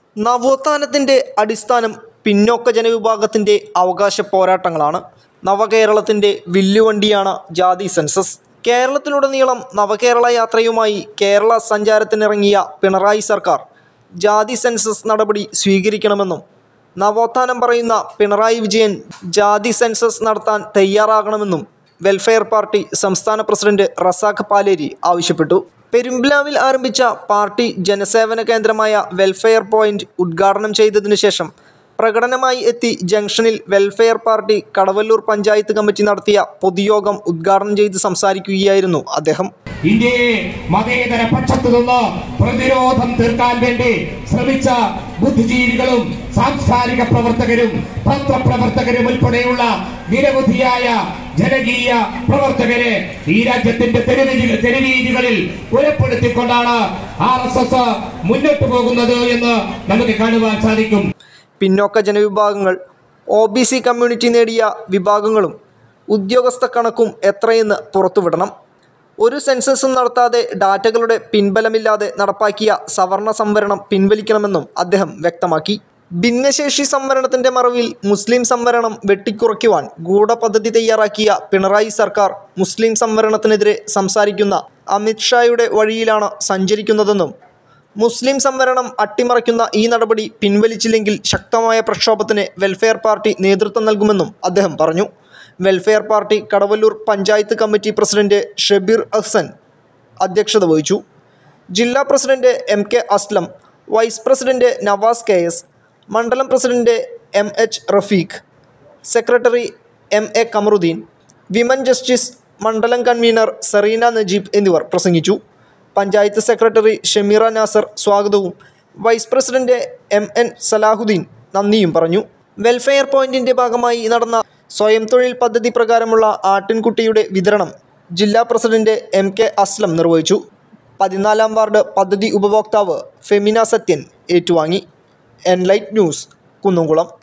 നവോത്ഥാനത്തിൻ്റെ അടിസ്ഥാനം പിന്നോക്ക ജനവിഭാഗത്തിൻ്റെ അവകാശ പോരാട്ടങ്ങളാണ് നവകേരളത്തിൻ്റെ വില്ലുവണ്ടിയാണ് ജാതി സെൻസസ് കേരളത്തിലുടനീളം നവകേരള യാത്രയുമായി കേരള സഞ്ചാരത്തിനിറങ്ങിയ പിണറായി സർക്കാർ ജാതി സെൻസസ് നടപടി സ്വീകരിക്കണമെന്നും നവോത്ഥാനം പറയുന്ന പിണറായി വിജയൻ ജാതി സെൻസസ് നടത്താൻ തയ്യാറാകണമെന്നും വെൽഫെയർ പാർട്ടി സംസ്ഥാന പ്രസിഡന്റ് റസാഖ് പാലേരി ആവശ്യപ്പെട്ടു പെരുമ്പിലാവിൽ ആരംഭിച്ച പാർട്ടി ജനസേവന കേന്ദ്രമായ വെൽഫെയർ പോയിന്റ് ഉദ്ഘാടനം ചെയ്തതിനു ശേഷം പ്രകടനമായി എത്തി ജംഗ്ഷനിൽ welfare party Kadavallur panchayat committee നടത്തിയ പൊതുയോഗം ഉദ്ഘാടനം ചെയ്ത് സംസാരിക്കുകയായിരുന്നു അദ്ദേഹം ഇന്ത്യയെ മതേതര പക്ഷത്തു നിന്ന് പ്രതിരോധം തീർക്കാൻ വേണ്ടി ശ്രമിച്ച ബുദ്ധിജീവികളും സാംസ്കാരിക പ്രവർത്തകരും പത്രപ്രവർത്തകരും ഉൾപ്പെടെയുള്ള നിരവധിയായ ജനകീയ പ്രവർത്തകരെ ഈ രാജ്യത്തിന്റെ തെരുവീതി തെരുവീതികളിൽ കൊലപ്പെടുത്തിക്കൊണ്ടാണ് ആർ എസ് എസ് മുന്നോട്ട് പോകുന്നത് എന്ന് നമുക്ക് കാണുവാൻ സാധിക്കും പിന്നോക്ക ജനവിഭാഗങ്ങൾ ഒ ബി സി കമ്മ്യൂണിറ്റി നേടിയ വിഭാഗങ്ങളും ഉദ്യോഗസ്ഥ കണക്കും എത്രയെന്ന് പുറത്തുവിടണം ഒരു സെൻസസും നടത്താതെ ഡാറ്റകളുടെ പിൻബലമില്ലാതെ നടപ്പാക്കിയ സവർണ സംവരണം പിൻവലിക്കണമെന്നും അദ്ദേഹം വ്യക്തമാക്കി ഭിന്നശേഷി സംവരണത്തിന്റെ മറവിൽ മുസ്ലിം സംവരണം വെട്ടിക്കുറയ്ക്കുവാൻ ഗൂഢപദ്ധതി തയ്യാറാക്കിയ പിണറായി സർക്കാർ മുസ്ലിം സംവരണത്തിനെതിരെ സംസാരിക്കുന്ന അമിത്ഷായുടെ വഴിയിലാണ് സഞ്ചരിക്കുന്നതെന്നും മുസ്ലിം സംവരണം അട്ടിമറിക്കുന്ന ഈ നടപടി പിൻവലിച്ചില്ലെങ്കിൽ ശക്തമായ പ്രക്ഷോഭത്തിന് വെൽഫെയർ പാർട്ടി നേതൃത്വം നൽകുമെന്നും അദ്ദേഹം പറഞ്ഞു welfare party Kadavallur panchayat committee president Shabeer Ahsan അധ്യക്ഷത വഹിച്ചു ജില്ലാ president M K Aslam vice president Navas K S മണ്ഡലം president M H Rafeeq secretary M A Kamaruddeen women justice മണ്ഡലം കൺവീനർ സെറീന നജീബ് എന്നിവർ പ്രസംഗിച്ചു പഞ്ചായത്ത് സെക്രട്ടറി ഷമീറ നാസർ സ്വാഗതവും vice president M N Salahuddeen നന്ദിയും പറഞ്ഞു വെൽഫെയർ പോയിന്റിന്റെ ഭാഗമായി നടന്ന സ്വയം തൊഴിൽ പദ്ധതി പ്രകാരമുള്ള ആട്ടിൻകുട്ടിയുടെ വിതരണം ജില്ലാ പ്രസിഡന്റ് എം കെ അസ്ലം നിർവഹിച്ചു പതിനാലാം വാർഡ് പദ്ധതി ഉപഭോക്താവ് ഫെമിന സത്യൻ ഏറ്റുവാങ്ങി എൻലൈറ്റ് ന്യൂസ് കുന്നംകുളം